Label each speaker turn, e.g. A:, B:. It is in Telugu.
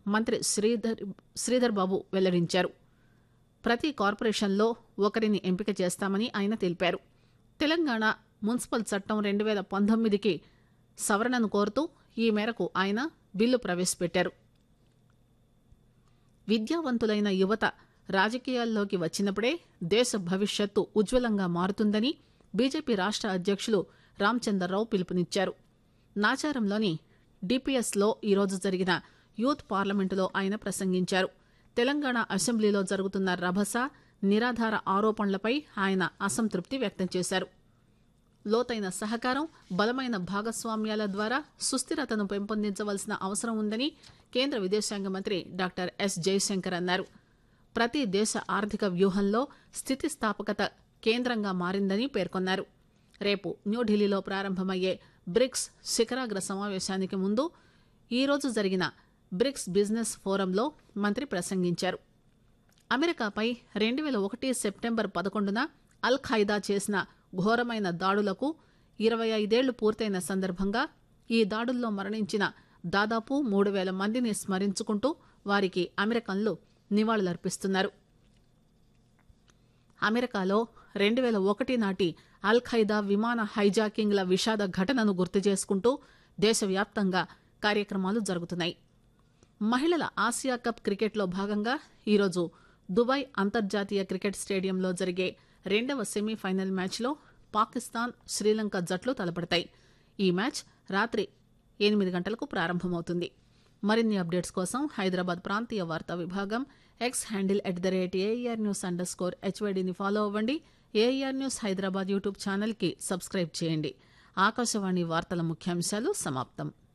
A: మంత్రి శ్రీధర్ శ్రీధర్ బాబు వెల్లడించారు ప్రతి కార్పొరేషన్లో ఒకరిని ఎంపిక చేస్తామని ఆయన తెలిపారు తెలంగాణ మున్సిపల్ చట్టం రెండు వేల పంతొమ్మిదికి సవరణను కోరుతూ ఈ మేరకు ఆయన బిల్లు ప్రవేశపెట్టారు విద్యావంతులైన యువత రాజకీయాల్లోకి వచ్చినప్పుడే దేశ భవిష్యత్తు ఉజ్వలంగా మారుతుందని బీజేపీ రాష్ట్ర అధ్యక్షులు రామచందర్రావు పిలుపునిచ్చారు నాచారంలోని డిపిఎస్లో ఈరోజు జరిగిన యూత్ పార్లమెంటులో ఆయన ప్రసంగించారు తెలంగాణ అసెంబ్లీలో జరుగుతున్న రభస నిరాధార ఆరోపణలపై ఆయన అసంతృప్తి వ్యక్తం చేశారు లోతైన సహకారం బలమైన భాగస్వామ్యాల ద్వారా సుస్థిరతను పెంపొందించవలసిన అవసరం ఉందని కేంద్ర విదేశాంగ మంత్రి డాక్టర్ ఎస్ జయశంకర్ అన్నారు ప్రతి దేశ ఆర్థిక వ్యూహంలో స్థితిస్థాపకత కేంద్రంగా మారిందని పేర్కొన్నారు రేపు న్యూఢిల్లీలో ప్రారంభమయ్యే బ్రిక్స్ శిఖరాగ్ర సమావేశానికి ముందు ఈరోజు జరిగిన బ్రిక్స్ బిజినెస్ ఫోరంలో మంత్రి ప్రసంగించారు అమెరికాపై రెండు వేల ఒకటి సెప్టెంబర్ పదకొండున అల్ ఖైదా చేసిన ఘోరమైన దాడులకు ఇరవై ఐదేళ్లు పూర్తయిన సందర్భంగా ఈ దాడుల్లో మరణించిన దాదాపు మూడు వేల మందిని స్మరించుకుంటూ వారికి అమెరికన్లు నివాళులర్పిస్తున్నారు అమెరికాలో రెండు వేల ఒకటి నాటి అల్ ఖైదా విమాన హైజాకింగ్ల విషాద ఘటనను గుర్తు చేసుకుంటూ దేశవ్యాప్తంగా కార్యక్రమాలు జరుగుతున్నాయి మహిళల ఆసియా కప్ క్రికెట్లో భాగంగా ఈరోజు దుబాయ్ అంతర్జాతీయ క్రికెట్ స్టేడియంలో జరిగే రెండవ సెమీఫైనల్ మ్యాచ్లో పాకిస్తాన్ శ్రీలంక జట్లు తలపడతాయి ఈ మ్యాచ్ రాత్రి ఎనిమిది గంటలకు ప్రారంభమవుతుంది మరిన్ని అప్డేట్స్ కోసం హైదరాబాద్ ప్రాంతీయ వార్తా విభాగం X handle at the rate AR news underscore హెచ్వైడిని ఫాలో అవ్వండి ఏఆర్ న్యూస్ హైదరాబాద్ యూట్యూబ్ ఛానల్కి సబ్స్క్రైబ్ చేయండి ఆకాశవాణి వార్తల ముఖ్యాంశాలు సమాప్తం